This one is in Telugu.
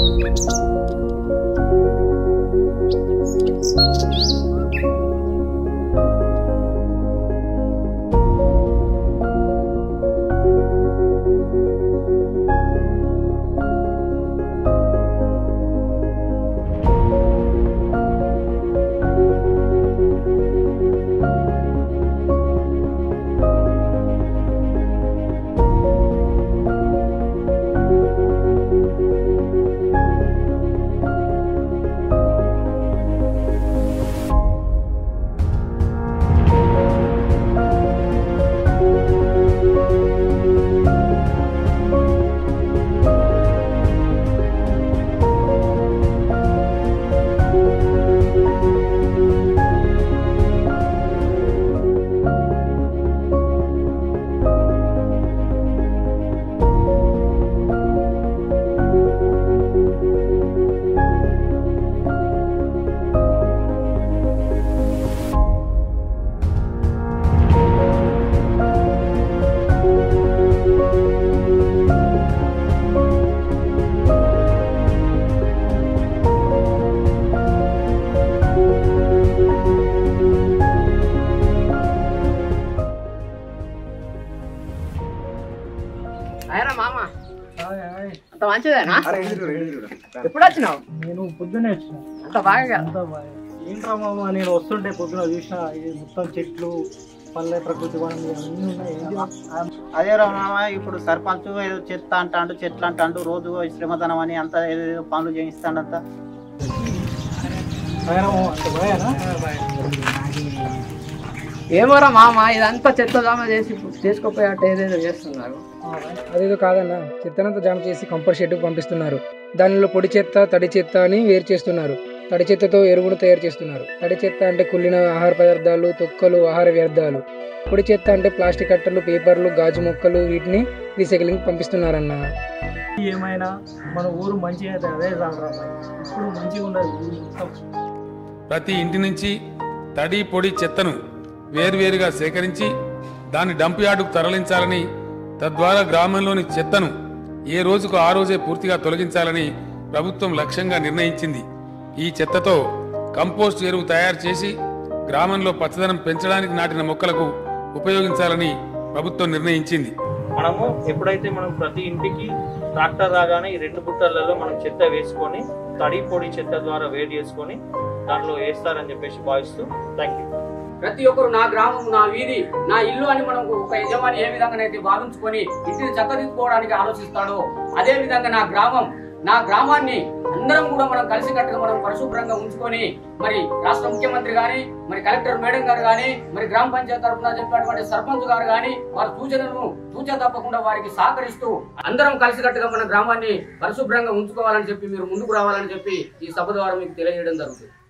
అయ్యరా మామ అంత మంచిదేనా ఎప్పుడు వచ్చినావు నేను పొద్దున్నే వచ్చిన అంత బాగా అంతా బాగా ఏంట్రా మామ నేను వస్తుంటే పొద్దున చూసిన ఇది మొత్తం చెట్లు పల్లె ప్రకృతి వనం అన్నీ ఉన్నాయి ఏంటి? అదే రా మామ ఇప్పుడు సర్పంచ్ ఏదో చెత్త అంటాడు చెట్లు అంటాడు రోజు శ్రమధనం అని అంత ఏదో పనులు చేయిస్తాడంత బాగా మామ, అంత బాగానా? ఏమోరా మామ ఇదంతా చెత్త జామ చేసి చేసుకోపోయాట ఏదేదో చేస్తున్నారు అదేదో కాదన్న చెత్తనంతా జామ చేసి కంపోస్ట్ షెడ్కు పంపిస్తున్నారు దానిలో పొడి చెత్త తడి చెత్త అని వేరు చేస్తున్నారు తడి చెత్తతో ఎరువును తయారు చేస్తున్నారు తడి చెత్త అంటే కుళ్ళిన ఆహార పదార్థాలు తొక్కలు ఆహార వ్యర్థాలు పొడి చెత్త అంటే ప్లాస్టిక్ కట్టలు పేపర్లు గాజు మొక్కలు వీటిని రీసైక్లింగ్ పంపిస్తున్నారన్న ఏమైనా మన ఊరు మంచిగా అయితే అదే చాలరా మరి. ఇప్పుడు మంచిగా ఉండదు ఊరు మొత్తం ప్రతి ఇంటి నుంచి తడి పొడి చెత్తను వేరువేరుగా సేకరించి దాన్ని డంప్ యార్డుకు తరలించాలని తద్వారా గ్రామంలోని చెత్తను ఏ రోజుకు ఆ రోజే పూర్తిగా తొలగించాలని ప్రభుత్వం లక్ష్యంగా నిర్ణయించింది ఈ చెత్తతో కంపోస్ట్ ఎరువు తయారు చేసి గ్రామంలో పచ్చదనం పెంచడానికి నాటిన మొక్కలకు ఉపయోగించాలని ప్రభుత్వం నిర్ణయించింది మనము ఎప్పుడైతే మనం ప్రతి ఇంటికి ట్రాక్టర్ రాగానే ఈ రెండు బుట్టలలో మనం చెత్త వేసుకొని తడి పొడి చెత్త ద్వారా వేడి చేసుకొని దాంట్లో వేస్తారని చెప్పేసి భావిస్తూ థ్యాంక్ యూ ప్రతి ఒక్కరు నా గ్రామం నా వీధి నా ఇల్లు అని మనం ఒక యజమాని ఏ విధంగానైతే భావించుకొని ఇంటిని చక్కదిద్దుకోవడానికి ఆలోచిస్తాడో అదే విధంగా నా గ్రామం నా గ్రామాన్ని అందరం కూడా మనం కలిసికట్టుగా మనం పరిశుభ్రంగా ఉంచుకొని మరి రాష్ట్ర ముఖ్యమంత్రి గాని మరి కలెక్టర్ మేడం గారు గాని మరి గ్రామ పంచాయతీ తరఫున చెప్పినటువంటి సర్పంచ్ గారు గాని వారి సూచనలను సూచన తప్పకుండా వారికి సహకరిస్తూ అందరం కలిసికట్టుగా మన గ్రామాన్ని పరిశుభ్రంగా ఉంచుకోవాలని చెప్పి మీరు ముందుకు రావాలని చెప్పి ఈ సభ ద్వారా మీకు తెలియజేయడం జరుగుతుంది